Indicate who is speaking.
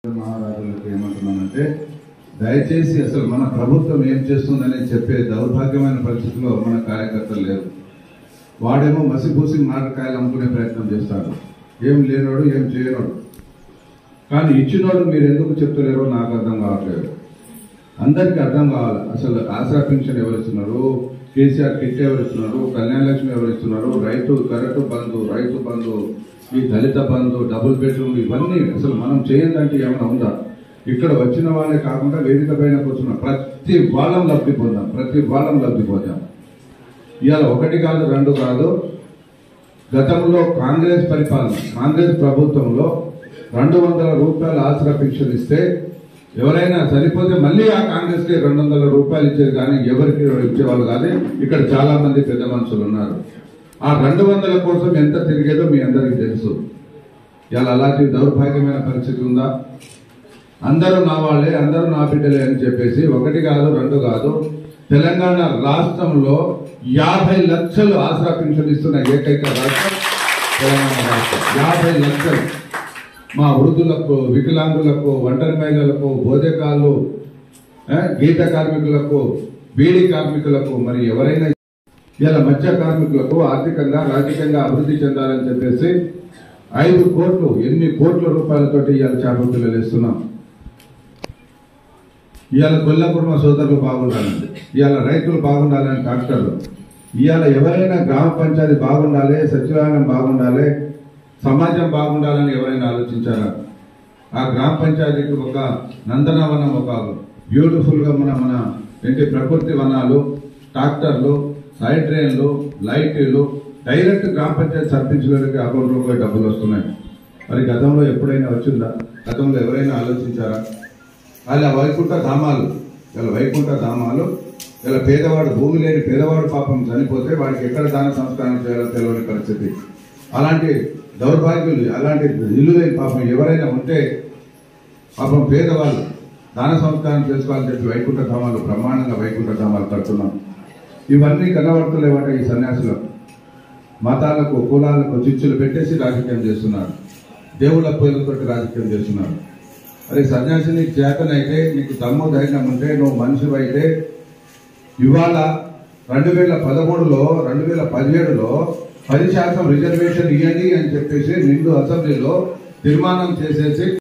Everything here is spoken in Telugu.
Speaker 1: మహారాజులకు ఏమంటున్నానంటే దయచేసి అసలు మన ప్రభుత్వం ఏం చేస్తుందని చెప్పే దౌర్భాగ్యమైన పరిస్థితిలో మన కార్యకర్తలు లేరు వాడేమో మసిపూసి మారకాయలు అమ్ముకునే ప్రయత్నం చేస్తాడు ఏం లేనోడు ఏం చేయనోడు కానీ ఇచ్చినోడు మీరు ఎందుకు చెప్తలేరో నాకు అర్థం కావట్లేదు అందరికీ అర్థం కావాలి అసలు ఆసరా పెన్షన్ ఎవరు ఇస్తున్నారు కేసీఆర్ కిట్ ఎవరు ఇస్తున్నారు కళ్యాణ లక్ష్మి ఎవరు ఇస్తున్నారు రైతు కరెంటు బంధు రైతు బంధు ఈ దళిత బంధు డబుల్ బెడ్రూమ్ ఇవన్నీ అసలు మనం చేయాలంటే ఏమైనా ఉందా ఇక్కడ వచ్చిన వాళ్ళే కాకుండా వేదిక పైన కూర్చున్న ప్రతి వాళ్ళం లబ్ధి పొందాం ప్రతి వాళ్ళం లబ్ధి పొందాం ఇవాళ ఒకటి కాదు రెండు కాదు గతంలో కాంగ్రెస్ పరిపాలన కాంగ్రెస్ ప్రభుత్వంలో రెండు వందల రూపాయల ఆసరా పెన్షన్ ఇస్తే ఎవరైనా సరిపోతే మళ్ళీ ఆ కాంగ్రెస్ కి రెండు వందల రూపాయలు ఇచ్చేది కానీ ఎవరికి ఇచ్చేవాళ్ళు కాదు ఇక్కడ చాలా మంది పెద్ద మనుషులు ఉన్నారు ఆ రెండు వందల కోసం ఎంత తిరిగేదో మీ అందరికీ తెలుసు ఇలా అలాంటి దౌర్భాగ్యమైన పరిస్థితి ఉందా అందరూ నా వాళ్ళే అందరూ నా బిడ్డలే అని చెప్పేసి ఒకటి కాదు రెండు కాదు తెలంగాణ రాష్ట్రంలో యాభై లక్షలు ఆసరా పెన్షన్ ఇస్తున్న ఏకైక రాష్ట్రం తెలంగాణ రాష్ట్రం యాభై లక్షలు మా వృద్ధులకు వికలాంగులకు ఒంటరి మహిళలకు భోజకాలు ఆ, గీత కార్మికులకు బీడీ కార్మికులకు మరి ఎవరైనా ఇలా మత్స్య కార్మికులకు ఆర్థికంగా రాజకీయంగా అభివృద్ధి చెందాలని చెప్పేసి ఐదు కోట్లు ఎన్ని కోట్ల రూపాయలతోటి ఇవాళ చేపల పిల్లలు ఇస్తున్నాం ఇవాళ కొల్లకుర్మ సోదరులు బాగుండాలండి ఇవాళ రైతులు బాగుండాలని డాక్టర్లు ఇవాళ ఎవరైనా గ్రామ పంచాయతీ బాగుండాలి సచివాలయం బాగుండాలి సమాజం బాగుండాలని ఎవరైనా ఆలోచించారా ఆ గ్రామ పంచాయతీకి ఒక నందనవనం ఒక బ్యూటిఫుల్ గా మన మన ఏంటి ప్రకృతి వనాలు ట్రాక్టర్లు సైడ్ డ్రైన్లు లైట్లు డైరెక్ట్ గ్రామ పంచాయతీ సర్పించడానికి అకౌంట్ రూపాయి డబ్బులు వస్తున్నాయి మరి గతంలో ఎప్పుడైనా వచ్చిందా గతంలో ఎవరైనా ఆలోచించారా వాళ్ళ వైకుంఠ ధామాలు వీళ్ళ వైకుంఠ ధామాలు వీళ్ళ పేదవాడు భూమి లేని పేదవాడు పాపం చనిపోతే వాడికి ఎక్కడ దాన సంస్కారం చేయాలో తెలియని పరిస్థితి అలాంటి దౌర్భాగ్యులు అలాంటి ఇల్లు లేని పాపం ఎవరైనా ఉంటే పాపం పేదవాళ్ళు దాన సంస్కారం చేసుకోవాలని చెప్పి వైకుంఠ ధామాలు బ్రహ్మాండంగా వైకుంఠ ధామాలు కడుతున్నాం ఇవన్నీ కనబడతలేవట ఈ సన్యాసులకు మతాలకు కులాలకు చిచ్చులు పెట్టేసి రాజకీయం చేస్తున్నారు దేవుళ్ళ పేర్లతోటి రాజకీయం చేస్తున్నారు అరే సన్యాసి నీకు చేతనైతే నీకు దమ్ము ధైర్యం ఉంటే నువ్వు మనిషి అయితే ఇవాళ రెండు వేల పదమూడులో రెండు వేల పదిహేడులో పది శాతం రిజర్వేషన్ ఇవ్వండి అని చెప్పేసి నిండు అసెంబ్లీలో తీర్మానం చేసేసి